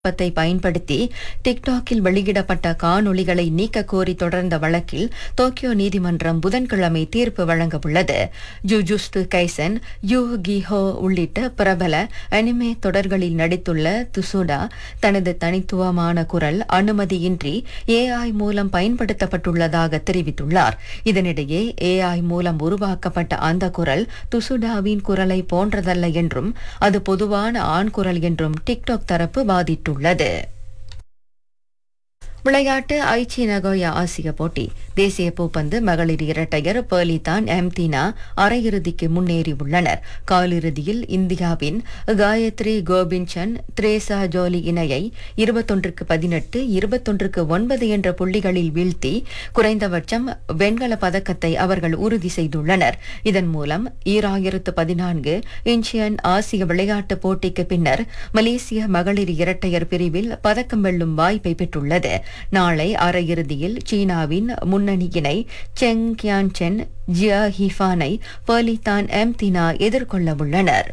தொழில்நுட்பத்தை பயன்படுத்தி டிக்டாக்கில் வெளியிடப்பட்ட காணொளிகளை நீக்க கோரி தொடர்ந்த வழக்கில் டோக்கியோ நீதிமன்றம் புதன்கிழமை தீர்ப்பு வழங்கவுள்ளது ஜுஜுஸ்து கைசன் யூ கிஹோ உள்ளிட்ட பிரபல அனிமே தொடர்களில் நடித்துள்ள துசுடா தனது தனித்துவமான குரல் அனுமதியின்றி ஏஐ மூலம் பயன்படுத்தப்பட்டுள்ளதாக தெரிவித்துள்ளார் இதனிடையே ஏஐ மூலம் உருவாக்கப்பட்ட அந்த குரல் துசுடாவின் குரலை போன்றதல்ல என்றும் அது பொதுவான ஆண் குரல் என்றும் டிக்டாக் தரப்பு வாதிட்டுள்ளது விளையாட்டு ஐச்சி நகோயா ஆசிய போட்டி தேசிய பூப்பந்து மகளிர் இரட்டையர் பேர்லிதான் எம்தீனா அரையிறுதிக்கு முன்னேறியுள்ளனர் காலிறுதியில் இந்தியாவின் காயத்ரி கோபின்சன் த்ரேசா ஜோலி இணையை இருபத்தொன்றுக்கு பதினெட்டு இருபத்தொன்றுக்கு ஒன்பது என்ற புள்ளிகளில் வீழ்த்தி குறைந்தபட்சம் வெண்கல பதக்கத்தை அவர்கள் உறுதி செய்துள்ளனர் இதன் மூலம் ஈராயிரத்து பதினான்கு இன்ச்சியன் ஆசிய விளையாட்டுப் போட்டிக்கு பின்னர் மலேசிய மகளிர் இரட்டையர் பிரிவில் பதக்கம் வெல்லும் வாய்ப்பை பெற்றுள்ளது நாளை அரையிறுதியில் சீனாவின் முன்னணியினை செங் கியான் சென் ஜியா ஹிஃபானை பர்லிதான் எம்தினா எதிர்கொள்ள உள்ளனர்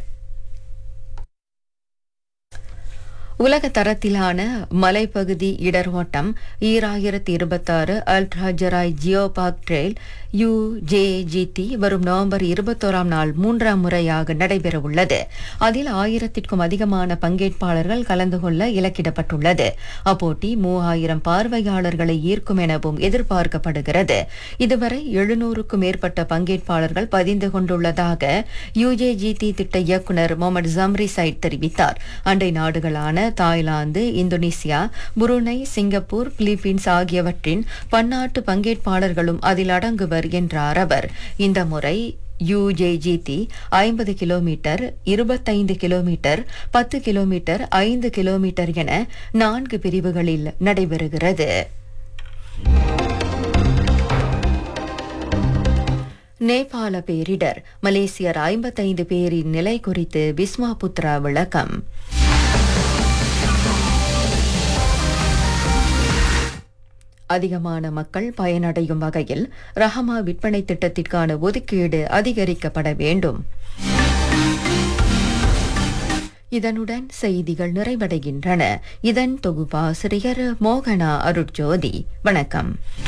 உலக தரத்திலான மலைப்பகுதி இடர் ஓட்டம் ஈராயிரத்தி இருபத்தாறு ultra Jerai geo park trail UJGT வரும் நவம்பர் இருபத்தோராம் நாள் மூன்றாம் முறையாக நடைபெறவுள்ளது அதில் ஆயிரத்திற்கும் அதிகமான பங்கேற்பாளர்கள் கலந்து கொள்ள இலக்கிடப்பட்டுள்ளது அப்போட்டி மூவாயிரம் பார்வையாளர்களை ஈர்க்கும் எனவும் எதிர்பார்க்கப்படுகிறது இதுவரை எழுநூறுக்கும் மேற்பட்ட பங்கேற்பாளர்கள் பதிந்து கொண்டுள்ளதாக யுஜேஜிடி திட்ட இயக்குநர் முகமது ஜம்ரி சைட் தெரிவித்தார் அண்டை நாடுகளான Thailand Indonesia Brunei Singapore Philippines ஆகியவற்றின் பன்னாட்டு பங்கேற்பாளர்களும் அதில் அடங்குவர் என்றார் அவர் இந்த முறை யுஜேஜிடி ஐம்பது கிலோமீட்டர் இருபத்தைந்து கிலோமீட்டர் பத்து கிலோமீட்டர் ஐந்து கிலோமீட்டர் என நான்கு பிரிவுகளில் நடைபெறுகிறது நேபாள பேரிடர் மலேசியர் ஐம்பத்தைந்து பேரின் நிலை குறித்து பிஸ்மா புத்ரா விளக்கம் அதிகமான மக்கள் பயனடையும் வகையில் ரஹமா விற்பனை திட்டத்திற்கான ஒதுக்கீடு அதிகரிக்கப்பட வேண்டும் இதனுடன் செய்திகள் நிறைவடைகின்றன இதன் தொகுப்பாசிரியர் மோகனா அருட்ஜோதி வணக்கம்